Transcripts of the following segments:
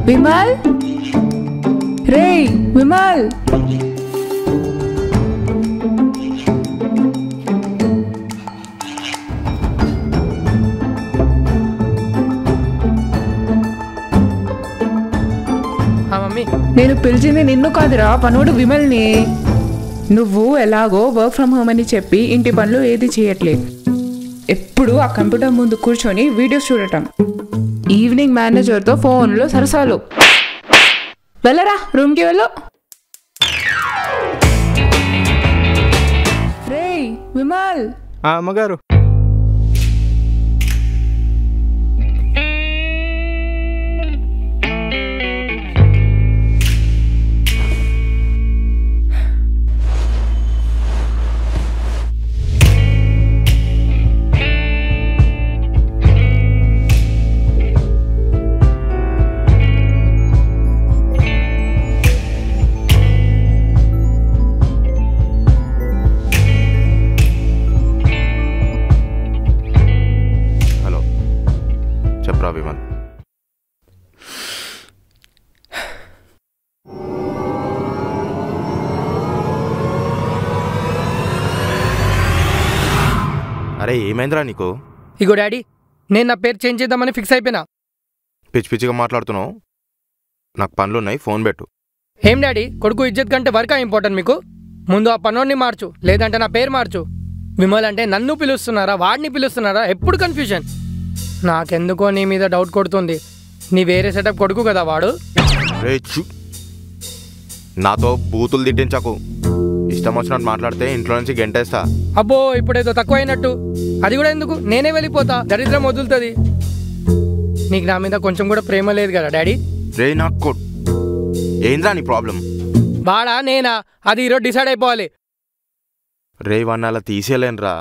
విమల్ రేయ్ విమల్ ఆ మమ్మీ నేను పిలిచింది నిన్ను కాదురా పనుడు విమల్ని నువ్వు ఎలాగో వర్క్ ఫ్రమ్ హోమ్ అని చెప్పి ఇంటి పనులు ఏది చేయట్లేదు ఎప్పుడు ఆ కంప్యూటర్ ముందు కూర్చొని వీడియోస్ చూడటం ఈవినింగ్ మేనేజర్తో ఫోన్లో సరసాలు వెళ్ళరా రూమ్కి వెళ్ళు రేయ్ విమల్ ఆ అమ్మగారు హలో చెప్పరా విమల్ అరే ఏమైందిరా నీకు ఇగో డాడీ నేను నా పేరు చేంజ్ చేద్దామని ఫిక్స్ అయిపోయినా పిచ్చి పిచ్చిగా మాట్లాడుతున్నావు నాకు పనులున్నాయి ఫోన్ పెట్టు ఏం డాడీ కొడుకు ఇజ్జత్ కంటే వర్కా ఇంపార్టెంట్ మీకు ముందు ఆ పనోడిని మార్చు లేదంటే నా పేరు మార్చు విమల్ అంటే నన్ను పిలుస్తున్నారా వాడిని పిలుస్తున్నారా ఎప్పుడు కన్ఫ్యూజన్ నాకెందుకో నీ మీద డౌట్ కొడుతుంది నీ వేరే సెటప్ కొడుకు కదా వాడు రే చు నాతో బూతులు తిట్టించకు ఇష్టం వచ్చినట్టు మాట్లాడితే ఇంట్లో నుంచి గెంటేస్తా అబ్బో ఇప్పుడేదో తక్కువ అయినట్టు అది కూడా ఎందుకు నేనే వెళ్ళిపోతా దరిద్రం వదులుతుంది నీకు నా మీద కొంచెం కూడా ప్రేమ లేదు కదా డాడీ రే నాకు కొట్ ఏంద్రా నీ ప్రాబ్లం వాడా నేనా అది ఈరోజు డిసైడ్ అయిపోవాలి రే వాడిని అలా తీసేయలేనురా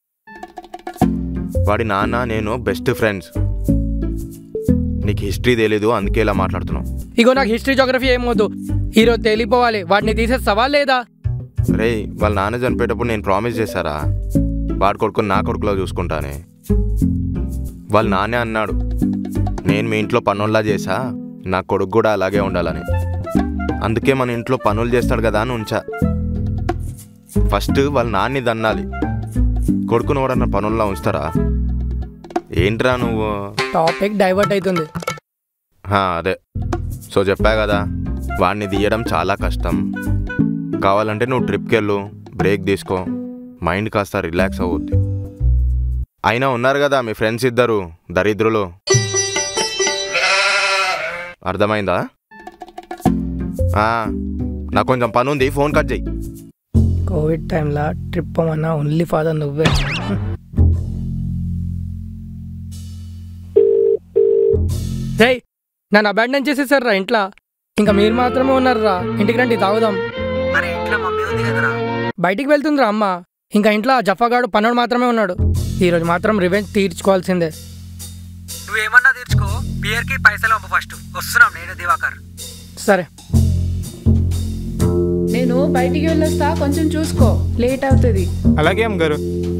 వాడి నాన్న నేను బెస్ట్ ఫ్రెండ్స్ నీకు హిస్టరీ తెలీదు అందుకే ఇలా మాట్లాడుతున్నావు ఇగో నాకు హిస్టరీ జోగ్రఫీ ఏమొద్దు ఈరోజు తేలిపోవాలి వాడిని తీసేస్తావా లేదా రే వాళ్ళ నాన్న చనిపోయేటప్పుడు నేను ప్రామిస్ చేశారా వాడి కొడుకుని నా కొడుకులో చూసుకుంటానే వాళ్ళ నాన్నే అన్నాడు నేను మీ ఇంట్లో పనుల్లా చేశా నా కొడుకు కూడా అలాగే ఉండాలని అందుకే మన ఇంట్లో పనులు చేస్తాడు కదా అని ఉంచా ఫస్ట్ వాళ్ళ నాన్ని దన్నాలి కొడుకుని ఎవడన్నా పనుల్లో ఉంచుతారా ఏంట్రా నువ్వు టాపిక్ డైవర్ట్ అవుతుంది హా, అదే సో చెప్పా కదా వాడిని తీయడం చాలా కష్టం కావాలంటే నువ్వు ట్రిప్కి వెళ్ళు బ్రేక్ తీసుకో మైండ్ కాస్త రిలాక్స్ అవుద్ది అయినా ఉన్నారు కదా మీ ఫ్రెండ్స్ ఇద్దరు దరిద్రులు అర్థమైందా ఆ, నాకు కొంచెం పని ఉంది ఫోన్ కట్ చేయి కోవిడ్ టైంలో ట్రిప్ అన్నా ఓన్లీ ఫాదర్ నువ్వే రేయ్ నన్ను అబాండన్ చేసేసారు రా ఇంట్లో ఇంకా మీరు మాత్రమే ఉన్నారు రా ఇంటికి రండి తాగుదాం మరి ఇంట్లో మమ్మీ ఉంది కదరా బయటికి వెళ్తుందిరా అమ్మ ఇంకా ఇంట్లో ఆ జఫాగాడు పన్నోడు మాత్రమే ఉన్నాడు ఈరోజు మాత్రం రివెంజ్ తీర్చుకోవాల్సిందే నువ్వేమన్నా తీర్చుకో బియర్ కి పైసలు పంపు ఫస్ట్ వస్తున్నాం నేను దివాకర్ సరే నేను బయటికి వెళ్ళొస్తా కొంచెం చూసుకో లేట్ అవుతుంది అలాగే అమ్మగారు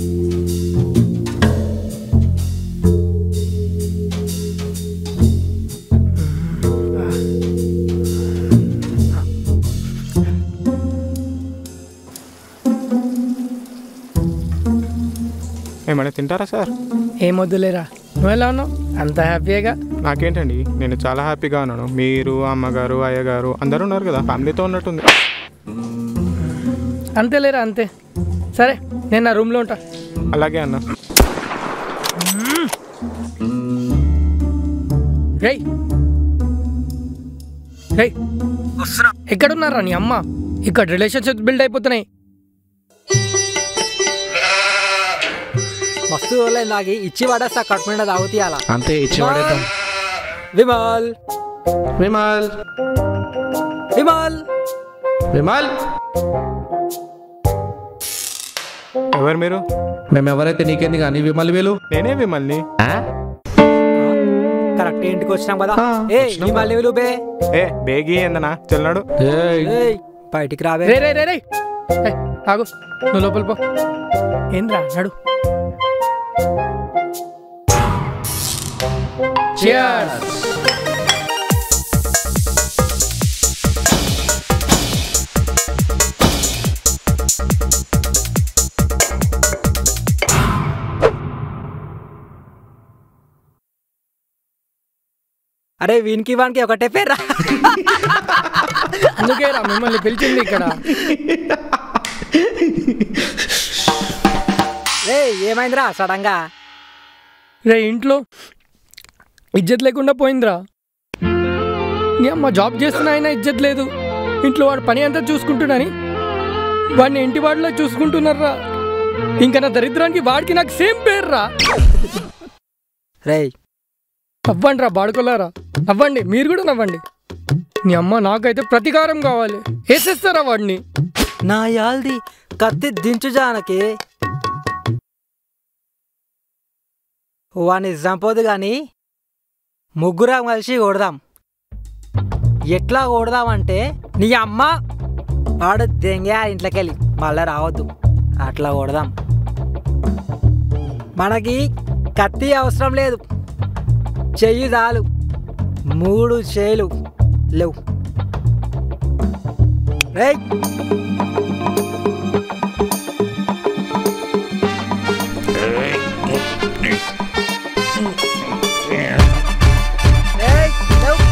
ఏమైనా తింటారా సార్ ఏం వద్దులేరా నువ్వు ఎలా ఉన్నావు అంత హ్యాపీగా నాకేంటండి నేను చాలా హ్యాపీగా ఉన్నాను మీరు అమ్మగారు అయ్యగారు అందరూ ఉన్నారు కదా ఫ్యామిలీతో ఉన్నట్టుంది అంతేలేరా అంతే సరే నేను నా రూమ్లో ఉంటా అలాగే అన్న రేయ్ రేయ్ వస్తున్నాం ఎక్కడున్నారా నీ అమ్మ ఇక్కడ రిలేషన్షిప్ బిల్డ్ అయిపోతున్నాయి మస్తు రోజులైంది నాకి ఇచ్చి పడేస్తా కట్టుకుండా తాగుతీయాల అంతే ఇచ్చి పడేద్దాం విమల్ విమల్ విమల్ విమల్ ఎవరు మీరు మేము ఎవరైతే నీకేంది కానీ విమల్ వీలు నేనే మిమ్మల్ని కరెక్ట్ ఇంటికి వచ్చినాం కదా ఆ, ఏ వచ్చినాం విమల్ విలు బే ఏ బేగి ఏందనా చెల్లాడు ఏయ్, ఏయ్ బయటికి రావే రే రే రే రే ఏయ్, ఆగు నువ్వు లోపల పో ఏంద్రా నడు Cheers. అరే వీనికి వానికి ఒకటే పేర్రా అందుకే రా మిమ్మల్ని పిలిచింది ఇక్కడ రే ఏమైందిరా సడన్గా రే ఇంట్లో ఇజ్జత్ లేకుండా పోయిందిరా నీ అమ్మ జాబ్ చేస్తున్న ఆయన ఇజ్జత్ లేదు ఇంట్లో వాడు పని అంతా చూసుకుంటున్నాని వాడిని ఇంటి వాడిలో చూసుకుంటున్నారా ఇంకా నా దరిద్రానికి వాడికి నాకు సేమ్ పేరు రా రేయ్ నవ్వండి రా బాడుకోలారా నవ్వండి మీరు కూడా నవ్వండి నీ అమ్మ నాకైతే ప్రతీకారం కావాలి వేసేస్తారా వాడిని నా యాల్ది కత్తి దించు జానకి వాడిని చంపొద్దు కానీ ముగ్గురం కలిసి కొడదాం ఎట్లా కొడదామంటే నీ అమ్మ వాడు దెంగే ఇంట్లోకి వెళ్ళి మళ్ళీ రావద్దు అట్లా కొడదాం మనకి కత్తి అవసరం లేదు చెయ్యి చాలు మూడు చేలు లేవు రేయ్ ఏయ్, లేవు.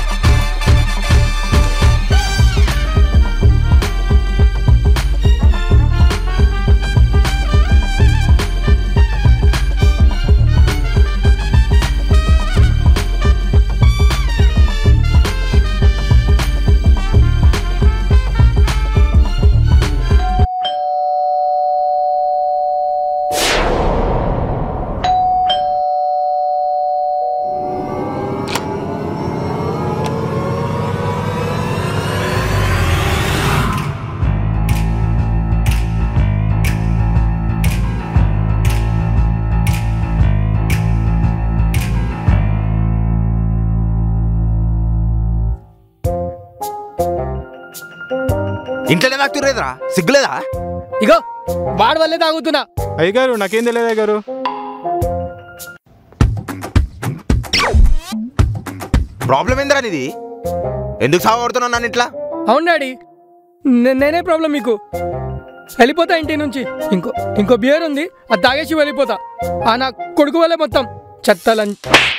ఇంట్లోనే తాగుతుర్రేదిరా సిగ్గులేదా ఇగో వాడి వల్లే తాగుతున్నా అయ్యగారు నాకేం తెలియదు అయ్యగారు ప్రాబ్లం ఏందిరా నీది ఎందుకు సాగొడుతున్నావు నన్ను ఇట్లా అవును డాడీ నే- నేనే ప్రాబ్లం మీకు వెళ్ళిపోతా ఇంటి నుంచి ఇంకో ఇంకో బియర్ ఉంది అది తాగేసి వెళ్ళిపోతా ఆ నా కొడుకు వల్లే మొత్తం చెత్తలని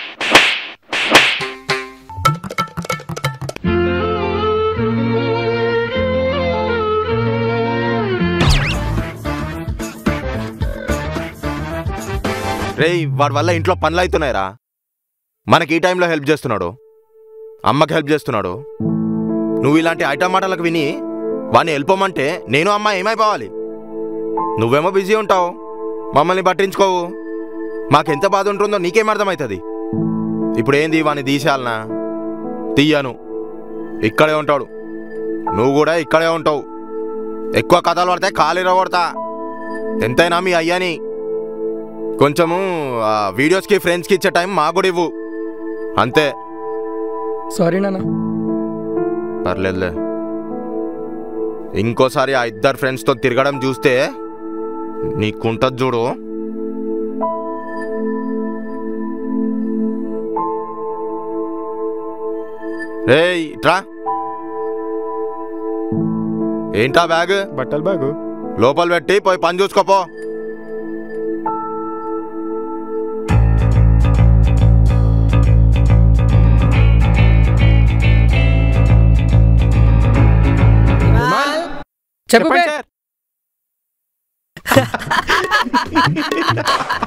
రేయ్ వాడి వల్ల ఇంట్లో పనులు అవుతున్నాయిరా మనకి ఈ టైంలో హెల్ప్ చేస్తున్నాడు అమ్మకి హెల్ప్ చేస్తున్నాడు నువ్వు ఇలాంటి ఐటమ్ మాటలకు విని వాడిని వెళ్ళిపోమంటే నేను అమ్మ ఏమైపోవాలి నువ్వేమో బిజీ ఉంటావు మమ్మల్ని పట్టించుకోవు మాకెంత బాధ ఉంటుందో నీకేం అర్థమవుతుంది ఇప్పుడు ఏంది వాడిని తీసేయాలనా తీయను ఇక్కడే ఉంటాడు నువ్వు కూడా ఇక్కడే ఉంటావు ఎక్కువ కథలు పడితే కాలు కొడతా ఎంతైనా మీ అయ్యాని కొంచెము ఆ, వీడియోస్కి ఫ్రెండ్స్కి ఇచ్చే టైం మాకు కూడా ఇవ్వు అంతే సారీ నాన్న పర్లేదులే ఇంకోసారి ఆ ఇద్దరు ఫ్రెండ్స్తో తిరగడం చూస్తే నీకుంటది చూడు రేయ్ ఇట్రా ఏంటా బ్యాగ్ బట్టల బ్యాగు లోపల పెట్టి పోయి పని చూసుకోపో చెప్పు చెప్పండి బే. సార్